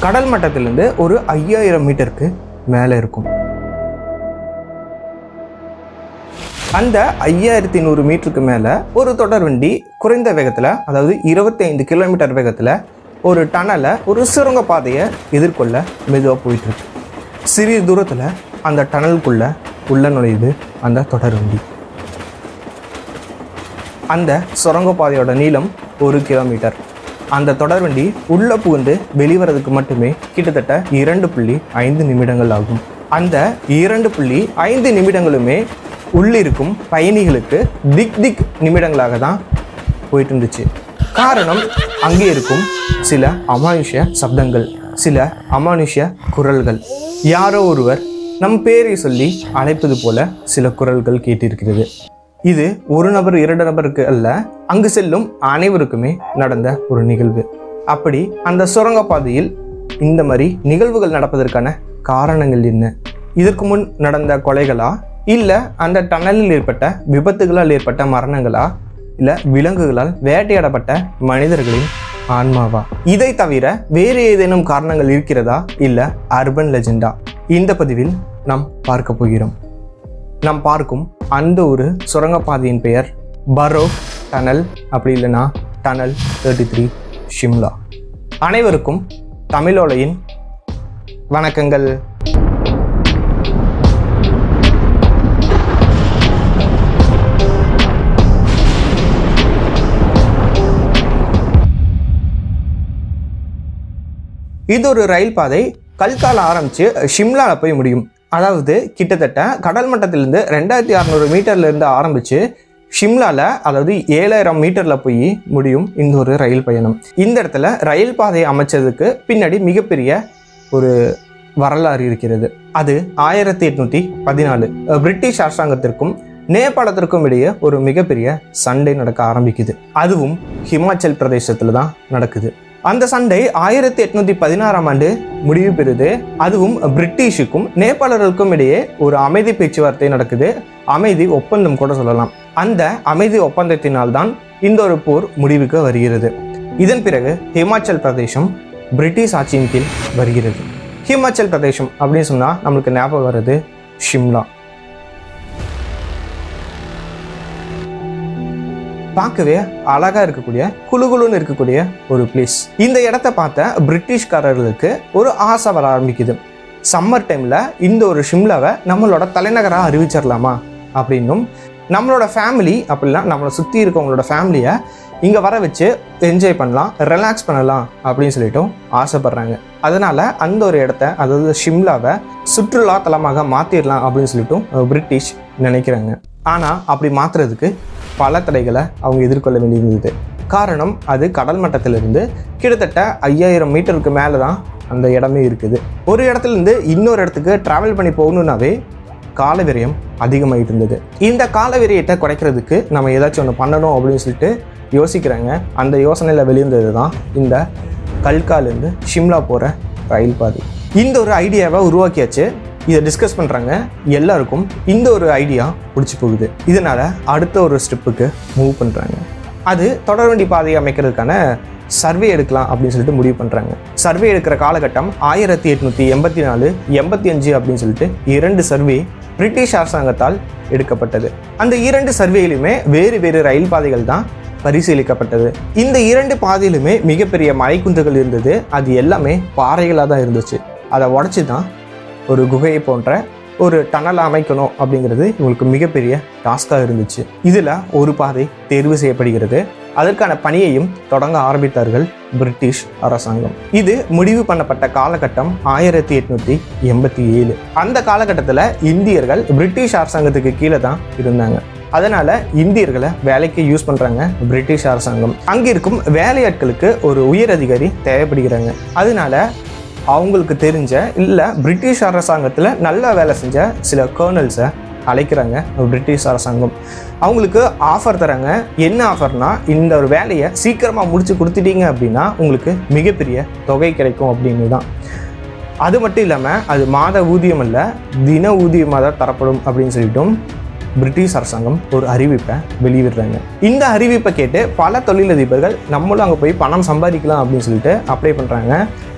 கடல் மட்டத்திலிருந்து ஒரு ஐயாயிரம் மீட்டருக்கு மேலே இருக்கும் அந்த ஐயாயிரத்தி நூறு மீட்டருக்கு மேலே ஒரு தொடர்வண்டி குறைந்த வேகத்தில் அதாவது இருபத்தைந்து கிலோமீட்டர் வேகத்தில் ஒரு டனலை ஒரு சுரங்க பாதையை எதிர்கொள்ள மெதுவாக போயிட்டுருக்கு சிறிது தூரத்தில் அந்த டனலுக்குள்ளே உள்ள நுழையுது அந்த தொடர்வண்டி அந்த சுரங்கப்பாதையோட நீளம் ஒரு கிலோமீட்டர் அந்த தொடர்வண்டி உள்ள புகுந்து வெளிவரதுக்கு மட்டுமே கிட்டத்தட்ட இரண்டு புள்ளி ஐந்து நிமிடங்கள் ஆகும் அந்த இரண்டு புள்ளி ஐந்து நிமிடங்களுமே உள்ளிருக்கும் பயணிகளுக்கு திக் திக் நிமிடங்களாக தான் போயிட்டு இருந்துச்சு காரணம் அங்கே இருக்கும் சில அமானுஷ்ய சப்தங்கள் சில அமானுஷ்ய குரல்கள் யாரோ ஒருவர் நம் பேரை சொல்லி அழைப்பது போல சில குரல்கள் கேட்டிருக்கிறது இது ஒரு நபர் இரண்டு நபருக்கு அல்ல அங்கு செல்லும் அனைவருக்குமே நடந்த ஒரு நிகழ்வு அப்படி அந்த சுரங்கப்பாதையில் இந்த மாதிரி நிகழ்வுகள் நடப்பதற்கான காரணங்கள் என்ன இதற்கு முன் நடந்த கொலைகளா இல்ல அந்த டனலில் ஏற்பட்ட விபத்துகளால் ஏற்பட்ட மரணங்களா இல்ல விலங்குகளால் வேட்டையாடப்பட்ட மனிதர்களின் ஆன்மாவா இதை தவிர வேறு ஏதேனும் காரணங்கள் இருக்கிறதா இல்ல அர்பன் லெஜெண்டா இந்த பதிவில் நாம் பார்க்க போகிறோம் நாம் பார்க்கும் அந்த ஒரு சுரங்கப்பாதையின் பெயர் பரோ டனல் அப்படி இல்லைன்னா டனல் தேர்ட்டி த்ரீ ஷிம்லா அனைவருக்கும் தமிழோலையின் வணக்கங்கள் இது ஒரு ரயில் பாதை கல்கால ஆரம்பித்து ஷிம்லாவில் போய் முடியும் அதாவது கிட்டத்தட்ட கடல் மட்டத்திலிருந்து ரெண்டாயிரத்தி அறநூறு மீட்டர்லேருந்து ஆரம்பித்து ஷிம்லாவில் அதாவது ஏழாயிரம் மீட்டரில் போய் முடியும் இந்த ஒரு ரயில் பயணம் இந்த இடத்துல ரயில் பாதையை அமைச்சதுக்கு பின்னாடி மிகப்பெரிய ஒரு வரலாறு இருக்கிறது அது ஆயிரத்தி எட்நூற்றி பதினாலு பிரிட்டிஷ் அரசாங்கத்திற்கும் நேபாளத்திற்கும் இடையே ஒரு மிகப்பெரிய சண்டை நடக்க ஆரம்பிக்குது அதுவும் ஹிமாச்சல் பிரதேசத்தில் தான் நடக்குது அந்த சண்டை ஆயிரத்தி எட்நூத்தி பதினாறாம் ஆண்டு முடிவு பெறுது அதுவும் பிரிட்டிஷுக்கும் நேபாளர்களுக்கும் இடையே ஒரு அமைதி பேச்சுவார்த்தை நடக்குது அமைதி ஒப்பந்தம் கூட சொல்லலாம் அந்த அமைதி ஒப்பந்தத்தினால் தான் இந்த ஒரு போர் முடிவுக்கு வருகிறது இதன் பிறகு ஹிமாச்சல் பிரதேசம் பிரிட்டிஷ் ஆட்சியின் கீழ் வருகிறது ஹிமாச்சல் பிரதேசம் அப்படின்னு சொன்னால் நம்மளுக்கு ஞாபகம் வருது ஷிம்லா பார்க்கவே அழகா இருக்கக்கூடிய குளுகுளுன்னு இருக்கக்கூடிய ஒரு பிளேஸ் இந்த இடத்த பார்த்த பிரிட்டிஷ்காரர்களுக்கு ஒரு ஆசை வர ஆரம்பிக்குது சம்மர் டைம்ல இந்த ஒரு ஷிம்லாவை நம்மளோட தலைநகராக அறிவிச்சிடலாமா அப்படின்னும் நம்மளோட ஃபேமிலி அப்படிலாம் நம்மளை சுற்றி இருக்கவங்களோட ஃபேமிலியை இங்கே வர வச்சு என்ஜாய் பண்ணலாம் ரிலாக்ஸ் பண்ணலாம் அப்படின்னு சொல்லிட்டும் ஆசைப்படுறாங்க அதனால அந்த ஒரு இடத்த அதாவது ஷிம்லாவை சுற்றுலா தலமாக மாற்றிடலாம் அப்படின்னு சொல்லிட்டும் பிரிட்டிஷ் நினைக்கிறாங்க ஆனால் அப்படி மாற்றுறதுக்கு பல தடைகளை அவங்க எதிர்கொள்ள வேண்டியிருந்தது காரணம் அது கடல் மட்டத்திலிருந்து கிட்டத்தட்ட ஐயாயிரம் மீட்டருக்கு மேலே தான் அந்த இடமே இருக்குது ஒரு இடத்துலேருந்து இன்னொரு இடத்துக்கு ட்ராவல் பண்ணி போகணுன்னாவே காலவிரயம் அதிகமாகிட்டு இருந்தது இந்த காலவிரயத்தை குறைக்கிறதுக்கு நம்ம ஏதாச்சும் ஒன்று பண்ணணும் அப்படின்னு சொல்லிட்டு யோசிக்கிறாங்க அந்த யோசனையில் வெளியிருந்தது தான் இந்த கல்காலேருந்து ஷிம்லா போகிற ரயில் பாதை இந்த ஒரு ஐடியாவை உருவாக்கியாச்சு இதை டிஸ்கஸ் பண்ணுறாங்க எல்லாருக்கும் இந்த ஒரு ஐடியா பிடிச்சி போகுது இதனால் அடுத்த ஒரு ஸ்டெப்புக்கு மூவ் பண்ணுறாங்க அது தொடர்வண்டி பாதையை அமைக்கிறதுக்கான சர்வே எடுக்கலாம் அப்படின்னு சொல்லிட்டு முடிவு பண்ணுறாங்க சர்வே எடுக்கிற காலகட்டம் ஆயிரத்தி எட்நூற்றி எண்பத்தி நாலு எண்பத்தி அஞ்சு அப்படின்னு சொல்லிட்டு இரண்டு சர்வே பிரிட்டிஷ் அரசாங்கத்தால் எடுக்கப்பட்டது அந்த இரண்டு சர்வேயிலுமே வேறு வேறு ரயில் பாதைகள் தான் பரிசீலிக்கப்பட்டது இந்த இரண்டு பாதையிலுமே மிகப்பெரிய மலைக்குன்றுகள் இருந்தது அது எல்லாமே பாறைகளாக தான் இருந்துச்சு அதை உடச்சி தான் ஒரு குகையை போன்ற ஒரு டனல் அமைக்கணும் அப்படிங்கிறது இவங்களுக்கு மிகப்பெரிய டாஸ்காக இருந்துச்சு இதில் ஒரு பாதை தேர்வு செய்யப்படுகிறது அதற்கான பணியையும் தொடங்க ஆரம்பித்தார்கள் பிரிட்டிஷ் அரசாங்கம் இது முடிவு பண்ணப்பட்ட காலகட்டம் ஆயிரத்தி எட்நூத்தி எண்பத்தி ஏழு அந்த காலகட்டத்தில் இந்தியர்கள் பிரிட்டிஷ் அரசாங்கத்துக்கு கீழே தான் இருந்தாங்க அதனால இந்தியர்களை வேலைக்கு யூஸ் பண்றாங்க பிரிட்டிஷ் அரசாங்கம் அங்க இருக்கும் வேலையாட்களுக்கு ஒரு உயர் அதிகாரி தேவைப்படுகிறாங்க அதனால அவங்களுக்கு தெரிஞ்ச இல்லை பிரிட்டிஷ் அரசாங்கத்தில் நல்லா வேலை செஞ்ச சில கர்னல்ஸை அழைக்கிறாங்க பிரிட்டிஷ் அரசாங்கம் அவங்களுக்கு ஆஃபர் தராங்க என்ன ஆஃபர்னா இந்த ஒரு வேலையை சீக்கிரமாக முடிச்சு கொடுத்துட்டீங்க அப்படின்னா உங்களுக்கு மிகப்பெரிய தொகை கிடைக்கும் அப்படின்னு தான் அது மட்டும் இல்லாமல் அது மாத ஊதியம் அல்ல தின ஊதியமாக தான் தரப்படும் அப்படின்னு சொல்லிட்டும் பிரிட்டிஷ் அரசாங்கம் ஒரு அறிவிப்பை வெளியிடுறாங்க இந்த அறிவிப்பை கேட்டு பல தொழிலதிபர்கள் நம்மளும் அங்கே போய் பணம் சம்பாதிக்கலாம் அப்படின்னு சொல்லிட்டு அப்ளை பண்ணுறாங்க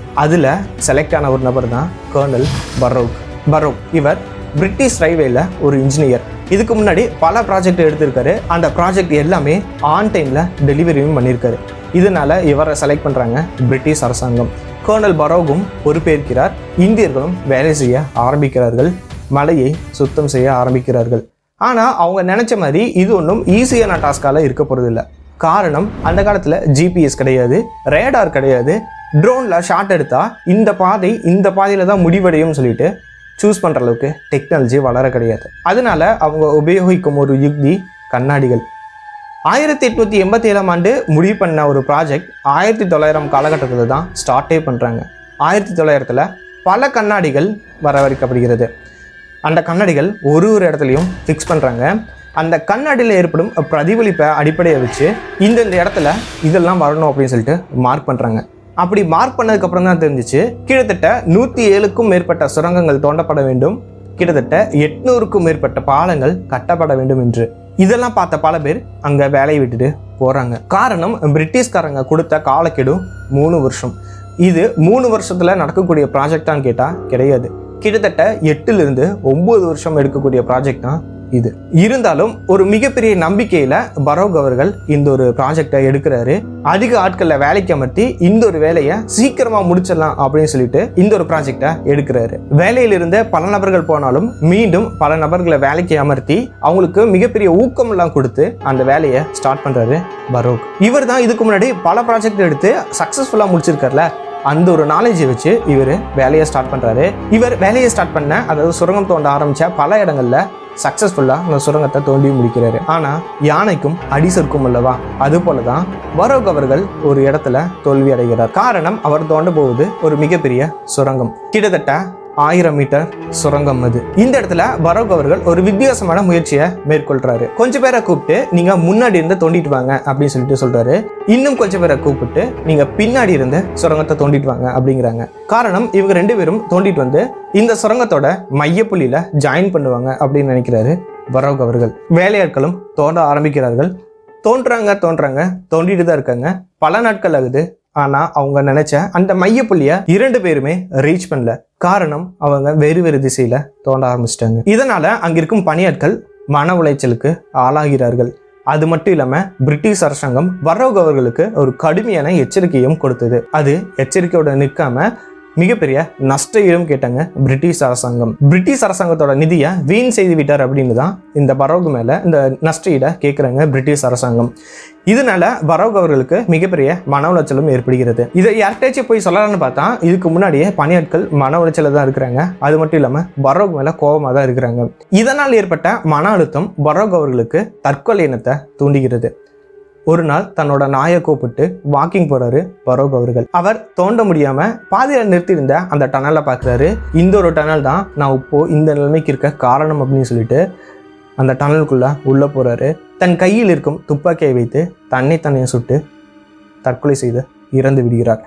அதில் செலக்ட் ஆன ஒரு நபர் தான் கர்னல் பரோக் பரோக் இவர் பிரிட்டிஷ் ரயில்வேல ஒரு இன்ஜினியர் இதுக்கு முன்னாடி பல ப்ராஜெக்ட் எடுத்திருக்காரு அந்த ப்ராஜெக்ட் எல்லாமே ஆன் டைமில் டெலிவரியும் பண்ணியிருக்காரு இதனால இவரை செலக்ட் பண்ணுறாங்க பிரிட்டிஷ் அரசாங்கம் கர்னல் பரோகும் பொறுப்பேற்கிறார் இந்தியர்களும் வேலை செய்ய ஆரம்பிக்கிறார்கள் மலையை சுத்தம் செய்ய ஆரம்பிக்கிறார்கள் ஆனால் அவங்க நினச்ச மாதிரி இது ஒன்றும் ஈஸியான டாஸ்கால இருக்க போகிறதில்ல காரணம் அந்த காலத்தில் ஜிபிஎஸ் கிடையாது ரேடார் கிடையாது ட்ரோனில் ஷாட் எடுத்தால் இந்த பாதை இந்த பாதையில் தான் முடிவடையும் சொல்லிட்டு சூஸ் பண்ணுற அளவுக்கு டெக்னாலஜி வளர கிடையாது அதனால அவங்க உபயோகிக்கும் ஒரு யுக்தி கண்ணாடிகள் ஆயிரத்தி எட்நூற்றி எண்பத்தி ஏழாம் ஆண்டு முடிவு பண்ண ஒரு ப்ராஜெக்ட் ஆயிரத்தி தொள்ளாயிரம் காலகட்டத்தில் தான் ஸ்டார்ட்டே பண்ணுறாங்க ஆயிரத்தி தொள்ளாயிரத்தில் பல கண்ணாடிகள் வரவழைக்கப்படுகிறது அந்த கண்ணாடிகள் ஒரு ஒரு இடத்துலையும் ஃபிக்ஸ் பண்ணுறாங்க அந்த கண்ணாடியில் ஏற்படும் பிரதிபலிப்பை அடிப்படையை வச்சு இந்தந்த இடத்துல இதெல்லாம் வரணும் அப்படின்னு சொல்லிட்டு மார்க் பண்ணுறாங்க அப்படி மார்க் பண்ணதுக்கப்புறம் தான் தெரிஞ்சிச்சு கிட்டத்தட்ட நூற்றி ஏழுக்கும் மேற்பட்ட சுரங்கங்கள் தோண்டப்பட வேண்டும் கிட்டத்தட்ட எட்நூறுக்கும் மேற்பட்ட பாலங்கள் கட்டப்பட வேண்டும் என்று இதெல்லாம் பார்த்த பல பேர் அங்கே வேலையை விட்டுட்டு போகிறாங்க காரணம் பிரிட்டிஷ்காரங்க கொடுத்த காலக்கெடு மூணு வருஷம் இது மூணு வருஷத்தில் நடக்கக்கூடிய ப்ராஜெக்டான்னு கேட்டால் கிடையாது கிட்டத்தட்ட எட்டுலேருந்து ஒம்பது வருஷம் எடுக்கக்கூடிய ப்ராஜெக்ட் தான் இது இருந்தாலும் ஒரு மிகப்பெரிய நம்பிக்கையில் பரோக் அவர்கள் இந்த ஒரு ப்ராஜெக்டை எடுக்கிறாரு அதிக ஆட்களை வேலைக்கு அமர்த்தி இந்த ஒரு வேலையை சீக்கிரமா முடிச்சிடலாம் அப்படின்னு சொல்லிட்டு இந்த ஒரு ப்ராஜெக்டை எடுக்கிறாரு வேலையில இருந்த பல நபர்கள் போனாலும் மீண்டும் பல நபர்களை வேலைக்கு அமர்த்தி அவங்களுக்கு மிகப்பெரிய ஊக்கம் எல்லாம் கொடுத்து அந்த வேலையை ஸ்டார்ட் பண்றாரு பரோக் இவர் தான் இதுக்கு முன்னாடி பல ப்ராஜெக்ட் எடுத்து சக்சஸ்ஃபுல்லா முடிச்சிருக்காருல அந்த ஒரு நாலேஜை வச்சு இவர் வேலையை ஸ்டார்ட் பண்றாரு இவர் வேலையை ஸ்டார்ட் பண்ண அதாவது சுரங்கம் தோண்ட ஆரம்பிச்ச பல இடங்கள்ல சக்ஸஸ்ஃபுல்லாக அந்த சுரங்கத்தை தோண்டி முடிக்கிறாரு ஆனால் யானைக்கும் அடி சொற்கும் அல்லவா அது போல தான் பரோக் அவர்கள் ஒரு இடத்துல தோல்வி அடைகிறார் காரணம் அவர் தோண்ட போவது ஒரு மிகப்பெரிய சுரங்கம் கிட்டத்தட்ட ஆயிரம் மீட்டர் சுரங்கம் அது இந்த இடத்துல பரோக் அவர்கள் ஒரு வித்தியாசமான முயற்சியை மேற்கொள்றாரு கொஞ்சம் பேரை கூப்பிட்டு நீங்க முன்னாடி இருந்து தோண்டிட்டு வாங்க அப்படின்னு சொல்லிட்டு சொல்றாரு இன்னும் கொஞ்சம் பேரை கூப்பிட்டு நீங்க பின்னாடி இருந்து சுரங்கத்தை தோண்டிட்டு வாங்க அப்படிங்கிறாங்க காரணம் இவங்க ரெண்டு பேரும் தோண்டிட்டு வந்து இந்த சுரங்கத்தோட மையப்புள்ளியில ஜாயின் பண்ணுவாங்க அப்படின்னு நினைக்கிறாரு பரோக் அவர்கள் வேலையாட்களும் தோண்ட ஆரம்பிக்கிறார்கள் தோன்றாங்க தோன்றாங்க தோண்டிட்டு தான் இருக்காங்க பல நாட்கள் ஆகுது ஆனா அவங்க நினைச்ச அந்த மையப்புள்ளிய இரண்டு பேருமே ரீச் பண்ணல காரணம் அவங்க வேறு வேறு திசையில தோண்ட ஆரம்பிச்சிட்டாங்க இதனால அங்க இருக்கும் பணியாட்கள் மன உளைச்சலுக்கு ஆளாகிறார்கள் அது மட்டும் இல்லாம பிரிட்டிஷ் அரசாங்கம் வர்றவங்க அவர்களுக்கு ஒரு கடுமையான எச்சரிக்கையும் கொடுத்தது அது எச்சரிக்கையோட நிற்காம மிகப்பெரிய நஷ்ட ஈடும் கேட்டாங்க பிரிட்டிஷ் அரசாங்கம் பிரிட்டிஷ் அரசாங்கத்தோட நிதியை வீண் செய்து விட்டார் அப்படின்னு தான் இந்த பரோக் மேல இந்த நஷ்ட ஈடை கேட்குறாங்க பிரிட்டிஷ் அரசாங்கம் இதனால பரோக் அவர்களுக்கு மிகப்பெரிய மன உளைச்சலும் ஏற்படுகிறது இதை யார்கிட்டயாச்சும் போய் சொல்லலாம்னு பார்த்தா இதுக்கு முன்னாடியே பணியாட்கள் மன உளைச்சல தான் இருக்கிறாங்க அது மட்டும் இல்லாம பரோக் மேல கோபமாக தான் இருக்கிறாங்க இதனால் ஏற்பட்ட மன அழுத்தம் பரோக் அவர்களுக்கு தற்கொலை எண்ணத்தை தூண்டுகிறது ஒரு நாள் தன்னோட நாயை கூப்பிட்டு வாக்கிங் போறாரு பரோக் அவர்கள் அவர் தோண்ட முடியாம பாதியில நிறுத்தியிருந்த அந்த டனலை பார்க்குறாரு இந்த ஒரு டனல் தான் நான் இப்போ இந்த நிலைமைக்கு இருக்க காரணம் அப்படின்னு சொல்லிட்டு அந்த டனலுக்குள்ள உள்ள போறாரு தன் கையில் இருக்கும் துப்பாக்கியை வைத்து தன்னை தன்னை சுட்டு தற்கொலை செய்து இறந்து விடுகிறார்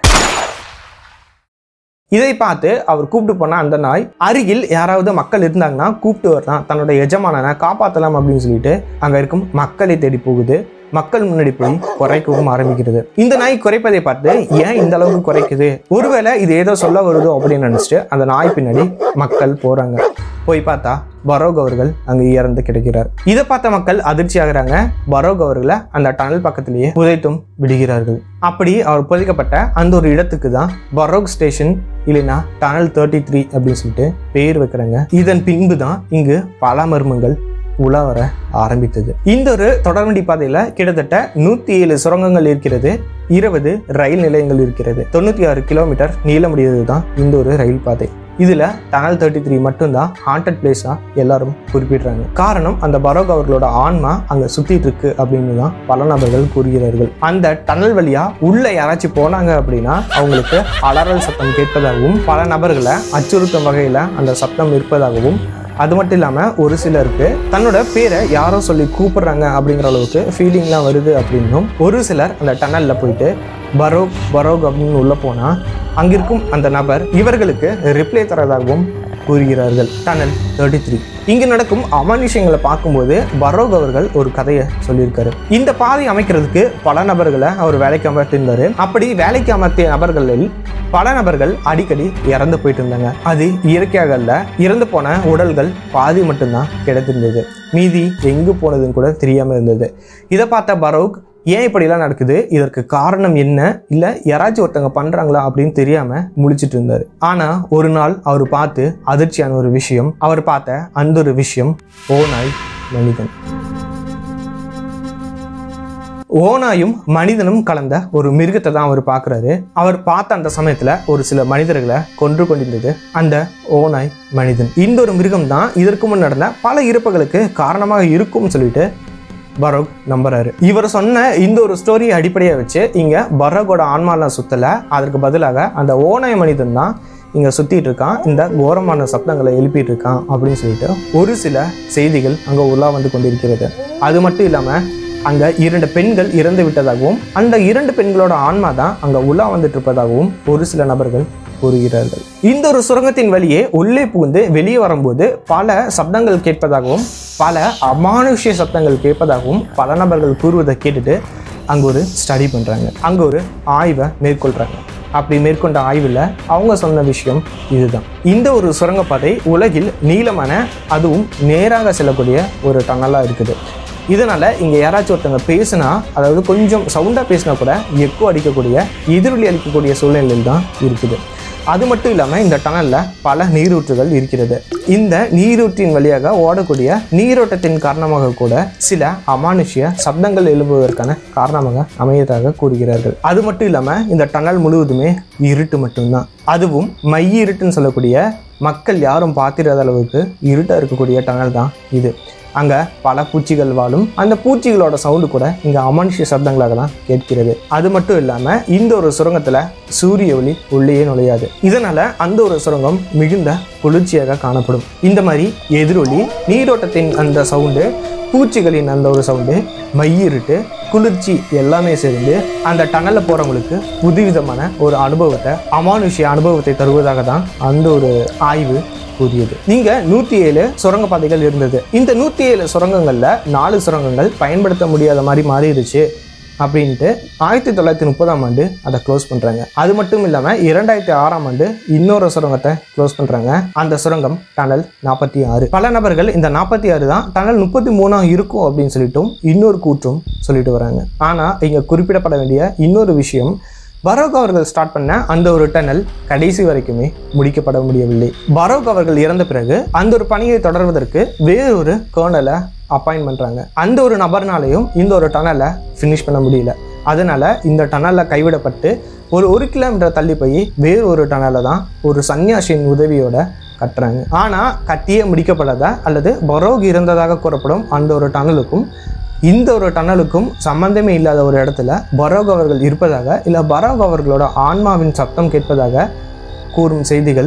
இதை பார்த்து அவர் கூப்பிட்டு போன அந்த நாய் அருகில் யாராவது மக்கள் இருந்தாங்கன்னா கூப்பிட்டு வரலாம் தன்னோட எஜமானனை காப்பாற்றலாம் அப்படின்னு சொல்லிட்டு அங்க இருக்கும் மக்களை தேடி போகுது மக்கள் முன்னாடி போய் குறைக்கவும் ஆரம்பிக்கிறது இந்த நாய் குறைப்பதை பார்த்து ஏன் இந்த அளவுக்கு குறைக்குது ஒருவேளை இது ஏதோ சொல்ல வருதோ அப்படின்னு நினைச்சிட்டு அந்த நாய் பின்னாடி மக்கள் போறாங்க போய் பார்த்தா பரோக் அவர்கள் அங்கு இறந்து கிடைக்கிறார் இதை பார்த்த மக்கள் அதிர்ச்சி ஆகுறாங்க பரோக் அவர்களை அந்த டனல் பக்கத்திலேயே புதைத்தும் விடுகிறார்கள் அப்படி அவர் புதைக்கப்பட்ட அந்த ஒரு இடத்துக்கு தான் பரோக் ஸ்டேஷன் இல்லைன்னா டனல் தேர்ட்டி த்ரீ அப்படின்னு சொல்லிட்டு பேர் வைக்கிறாங்க இதன் பின்பு தான் இங்கு பல மர்மங்கள் உலா வர ஆரம்பித்தது இந்த ஒரு தொடர்வண்டி பாதையில கிட்டத்தட்ட நூத்தி ஏழு சுரங்கங்கள் இருக்கிறது இருபது ரயில் நிலையங்கள் இருக்கிறது தொண்ணூத்தி ஆறு கிலோமீட்டர் நீளமுடையது தான் இந்த ஒரு ரயில் பாதை இதுல டனல் தேர்ட்டி த்ரீ மட்டும்தான் ஹாண்டட் பிளேஸா எல்லாரும் குறிப்பிடுறாங்க காரணம் அந்த பரோக் அவர்களோட ஆன்மா அங்க சுத்திட்டு இருக்கு அப்படின்னு தான் பல நபர்கள் கூறுகிறார்கள் அந்த டனல் வழியா உள்ள யாராச்சும் போனாங்க அப்படின்னா அவங்களுக்கு அலறல் சத்தம் கேட்பதாகவும் பல நபர்களை அச்சுறுத்தும் வகையில அந்த சத்தம் இருப்பதாகவும் அது மட்டும் இல்லாமல் ஒரு சிலருக்கு தன்னோட பேரை யாரோ சொல்லி கூப்பிடுறாங்க அப்படிங்கிற அளவுக்கு ஃபீலிங்லாம் வருது அப்படின்னும் ஒரு சிலர் அந்த டனலில் போயிட்டு பரோக் பரோக் அப்படின்னு உள்ளே போனால் அங்கிருக்கும் அந்த நபர் இவர்களுக்கு ரிப்ளை தரதாகவும் கூறுகிறார்கள் டனல் தேர்ட்டி த்ரீ இங்கு நடக்கும் அமானுஷங்களை பார்க்கும்போது பரோக் அவர்கள் ஒரு கதையை சொல்லியிருக்காரு இந்த பாதை அமைக்கிறதுக்கு பல நபர்களை அவர் வேலைக்கு அமர்த்தியிருந்தாரு அப்படி வேலைக்கு அமர்த்திய நபர்களில் பல நபர்கள் அடிக்கடி இறந்து போயிட்டு இருந்தாங்க அது இயற்கையாக அல்ல இறந்து போன உடல்கள் பாதி மட்டும்தான் கிடைத்திருந்தது மீதி எங்கு போனதுன்னு கூட தெரியாம இருந்தது இதை பார்த்த பரோக் ஏன் இப்படிலாம் நடக்குது இதற்கு காரணம் என்ன இல்லை யாராச்சும் ஒருத்தவங்க பண்ணுறாங்களா அப்படின்னு தெரியாமல் முழிச்சிட்டு இருந்தார் ஆனால் ஒரு நாள் அவர் பார்த்து அதிர்ச்சியான ஒரு விஷயம் அவர் பார்த்த அந்த ஒரு விஷயம் ஓநாய் மனிதன் ஓனாயும் மனிதனும் கலந்த ஒரு மிருகத்தை தான் அவர் பார்க்குறாரு அவர் பார்த்த அந்த சமயத்தில் ஒரு சில மனிதர்களை கொன்று கொண்டிருந்தது அந்த ஓநாய் மனிதன் இந்த ஒரு மிருகம் தான் இதற்கு முன் நடந்த பல இறப்புகளுக்கு காரணமாக இருக்கும்னு சொல்லிட்டு பரோக் நம்புறாரு இவர் சொன்ன இந்த ஒரு ஸ்டோரியை அடிப்படையாக வச்சு இங்க பரோகோட ஆன்மாலாம் சுத்தல அதற்கு பதிலாக அந்த ஓநாய் மனிதன் தான் இங்க சுத்திட்டு இருக்கான் இந்த கோரமான சப்தங்களை எழுப்பிட்டு இருக்கான் அப்படின்னு சொல்லிட்டு ஒரு சில செய்திகள் அங்க உலா வந்து கொண்டிருக்கிறது அது மட்டும் இல்லாம அங்க இரண்டு பெண்கள் இறந்து விட்டதாகவும் அந்த இரண்டு பெண்களோட ஆன்மா தான் அங்க உலா வந்துட்டு இருப்பதாகவும் ஒரு சில நபர்கள் கூறுகிறார்கள் இந்த ஒரு சுரங்கத்தின் வழியே உள்ளே புகுந்து வெளியே வரும்போது பல சப்தங்கள் கேட்பதாகவும் பல அமானுஷ்ய சப்தங்கள் கேட்பதாகவும் பல நபர்கள் கூறுவதை கேட்டுட்டு அங்கே ஒரு ஸ்டடி பண்ணுறாங்க அங்கே ஒரு ஆய்வை மேற்கொள்கிறாங்க அப்படி மேற்கொண்ட ஆய்வில் அவங்க சொன்ன விஷயம் இதுதான் இந்த ஒரு சுரங்கப்பாதை உலகில் நீளமான அதுவும் நேராக செல்லக்கூடிய ஒரு டனலாக இருக்குது இதனால் இங்கே யாராச்சும் ஒருத்தவங்க பேசுனா அதாவது கொஞ்சம் சவுண்டாக பேசினா கூட எக்கோ அடிக்கக்கூடிய எதிரொலி அளிக்கக்கூடிய சூழ்நிலையில் தான் இருக்குது அது மட்டும் இல்லாமல் இந்த டனலில் பல நீரூற்றுகள் இருக்கிறது இந்த நீரூற்றின் வழியாக ஓடக்கூடிய நீரோட்டத்தின் காரணமாக கூட சில அமானுஷ்ய சப்தங்கள் எழும்புவதற்கான காரணமாக அமையதாக கூறுகிறார்கள் அது மட்டும் இல்லாமல் இந்த டனல் முழுவதுமே இருட்டு மட்டும்தான் அதுவும் மை இருட்டுன்னு சொல்லக்கூடிய மக்கள் யாரும் பார்த்திராத அளவுக்கு இருட்டாக இருக்கக்கூடிய டனல் தான் இது அங்கே பல பூச்சிகள் வாழும் அந்த பூச்சிகளோட சவுண்டு கூட இங்கே அமானுஷ்ய சப்தங்களாக தான் கேட்கிறது அது மட்டும் இல்லாமல் இந்த ஒரு சுரங்கத்தில் சூரிய ஒளி உள்ளேயே நுழையாது இதனால் அந்த ஒரு சுரங்கம் மிகுந்த குளிர்ச்சியாக காணப்படும் இந்த மாதிரி எதிரொலி நீரோட்டத்தின் அந்த சவுண்டு பூச்சிகளின் அந்த ஒரு சவுண்டு மையிருட்டு குளிர்ச்சி எல்லாமே சேர்ந்து அந்த டனலில் போகிறவங்களுக்கு புதுவிதமான ஒரு அனுபவத்தை அமானுஷ்ய அனுபவத்தை தருவதாக தான் அந்த ஒரு ஆய்வு கூறியது நீங்க நூத்தி ஏழு சுரங்கப்பாதைகள் இருந்தது இந்த நூத்தி ஏழு சுரங்கங்கள்ல நாலு சுரங்கங்கள் பயன்படுத்த முடியாத மாதிரி மாறிடுச்சு அப்படின்ட்டு ஆயிரத்தி தொள்ளாயிரத்தி முப்பதாம் ஆண்டு அதை க்ளோஸ் பண்ணுறாங்க அது மட்டும் இல்லாமல் இரண்டாயிரத்தி ஆறாம் ஆண்டு இன்னொரு சுரங்கத்தை க்ளோஸ் பண்ணுறாங்க அந்த சுரங்கம் டனல் நாற்பத்தி ஆறு பல நபர்கள் இந்த நாற்பத்தி ஆறு தான் டனல் முப்பத்தி மூணாம் இருக்கும் அப்படின்னு சொல்லிட்டும் இன்னொரு கூற்றும் சொல்லிட்டு வராங்க ஆனால் இங்கே குறிப்பிடப்பட வேண்டிய இன்னொரு விஷயம் பரோக் அவர்கள் ஸ்டார்ட் பண்ண அந்த ஒரு டனல் கடைசி வரைக்குமே முடிக்கப்பட முடியவில்லை பரோக் அவர்கள் இறந்த பிறகு அந்த ஒரு பணியை தொடர்வதற்கு வேறொரு கேர்னலை அப்பாயின்ட் பண்ணுறாங்க அந்த ஒரு நபர்னாலையும் இந்த ஒரு டனலை ஃபினிஷ் பண்ண முடியல அதனால இந்த டனலில் கைவிடப்பட்டு ஒரு ஒரு கிலோமீட்டர் தள்ளி போய் வேறு ஒரு டனலை தான் ஒரு சன்னியாசியின் உதவியோட கட்டுறாங்க ஆனால் கட்டியே முடிக்கப்படாத அல்லது பரோக் இருந்ததாக கூறப்படும் அந்த ஒரு டனலுக்கும் இந்த ஒரு டனலுக்கும் சம்பந்தமே இல்லாத ஒரு இடத்துல பரோக் அவர்கள் இருப்பதாக இல்லை பரோக் அவர்களோட ஆன்மாவின் சத்தம் கேட்பதாக கூறும் செய்திகள்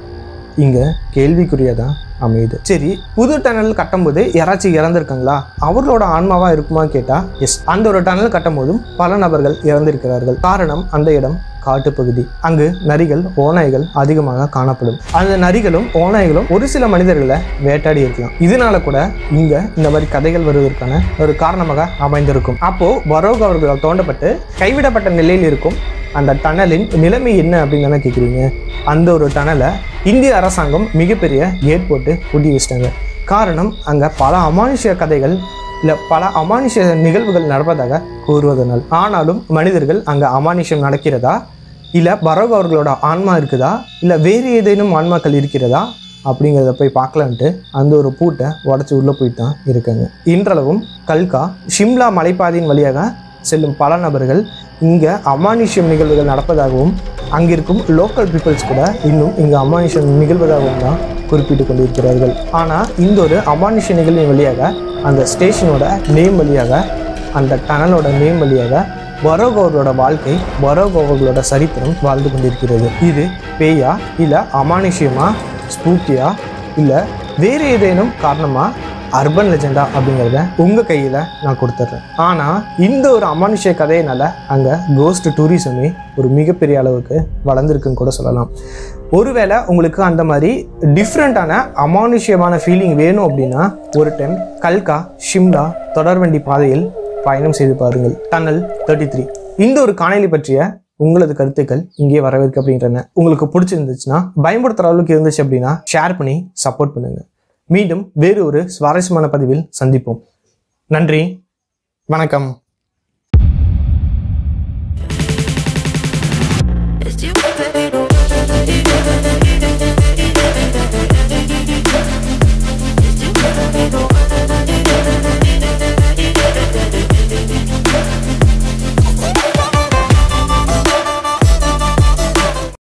இங்கே கேள்விக்குரியதாக அமையுது சரி புது டனல் கட்டும்போது யாராச்சும் இறந்துருக்காங்களா அவர்களோட ஆன்மாவா இருக்குமா கேட்டா எஸ் அந்த ஒரு டனல் கட்டும் போதும் பல நபர்கள் இறந்திருக்கிறார்கள் காரணம் அந்த இடம் காட்டுப்பகுதி அங்கு நரிகள் ஓநாய்கள் அதிகமாக காணப்படும் அந்த நரிகளும் ஓநாய்களும் ஒரு சில மனிதர்களை வேட்டாடி இருக்கலாம் இதனால கூட இங்க இந்த மாதிரி கதைகள் வருவதற்கான ஒரு காரணமாக அமைந்திருக்கும் அப்போ பரோக் அவர்களால் தோண்டப்பட்டு கைவிடப்பட்ட நிலையில் இருக்கும் அந்த டனலின் நிலைமை என்ன அப்படின்னு தானே கேட்குறீங்க அந்த ஒரு டனலை இந்திய அரசாங்கம் மிகப்பெரிய கேட் போட்டு பூட்டி வச்சிட்டாங்க காரணம் அங்கே பல அமானுஷ்ய கதைகள் இல்லை பல அமானுஷ்ய நிகழ்வுகள் நடப்பதாக கூறுவதனால் ஆனாலும் மனிதர்கள் அங்கே அமானுஷ்யம் நடக்கிறதா இல்லை பரோக் அவர்களோட ஆன்மா இருக்குதா இல்லை வேறு ஏதேனும் ஆன்மாக்கள் இருக்கிறதா அப்படிங்கிறத போய் பார்க்கலான்ட்டு அந்த ஒரு பூட்டை உடச்சி உள்ளே போயிட்டு தான் இருக்காங்க இன்றளவும் கல்கா ஷிம்லா மலைப்பாதையின் வழியாக செல்லும் பல நபர்கள் இங்கே அமானுஷ்யம் நிகழ்வுகள் நடப்பதாகவும் அங்கிருக்கும் லோக்கல் பீப்புள்ஸ் கூட இன்னும் இங்கே அமானுஷ்யம் நிகழ்வதாகவும் தான் குறிப்பிட்டு கொண்டிருக்கிறார்கள் ஆனால் இந்த ஒரு அமானுஷ்ய நிகழ்வின் வழியாக அந்த ஸ்டேஷனோட நேம் வழியாக அந்த டனலோட நேம் வழியாக பரோக் அவர்களோட வாழ்க்கை பரோக் அவர்களோட சரித்திரம் வாழ்ந்து கொண்டிருக்கிறது இது பேயா இல்லை அமானுஷ்யமா ஸ்பூக்கியா இல்லை வேறு ஏதேனும் காரணமாக அர்பன் லெஜெண்டா அப்படிங்கிறத உங்கள் கையில் நான் கொடுத்துட்றேன் ஆனால் இந்த ஒரு அமானுஷ்ய கதையினால அங்கே கோஸ்ட் டூரிசமே ஒரு மிகப்பெரிய அளவுக்கு வளர்ந்துருக்குன்னு கூட சொல்லலாம் ஒருவேளை உங்களுக்கு அந்த மாதிரி டிஃப்ரெண்ட்டான அமானுஷ்யமான ஃபீலிங் வேணும் அப்படின்னா ஒரு டைம் கல்கா ஷிம்லா தொடர்வண்டி பாதையில் பயணம் செய்து பாருங்கள் டனல் தேர்ட்டி த்ரீ இந்த ஒரு காணொளி பற்றிய உங்களது கருத்துக்கள் இங்கே வரவேற்கப்படுகின்றன உங்களுக்கு பிடிச்சிருந்துச்சுன்னா பயன்படுத்துகிற அளவுக்கு இருந்துச்சு அப்படின்னா ஷேர் பண்ணி சப்போர்ட் பண்ணுங்க மீண்டும் வேறு ஒரு சுவாரஸ்யமான பதிவில் சந்திப்போம் நன்றி வணக்கம்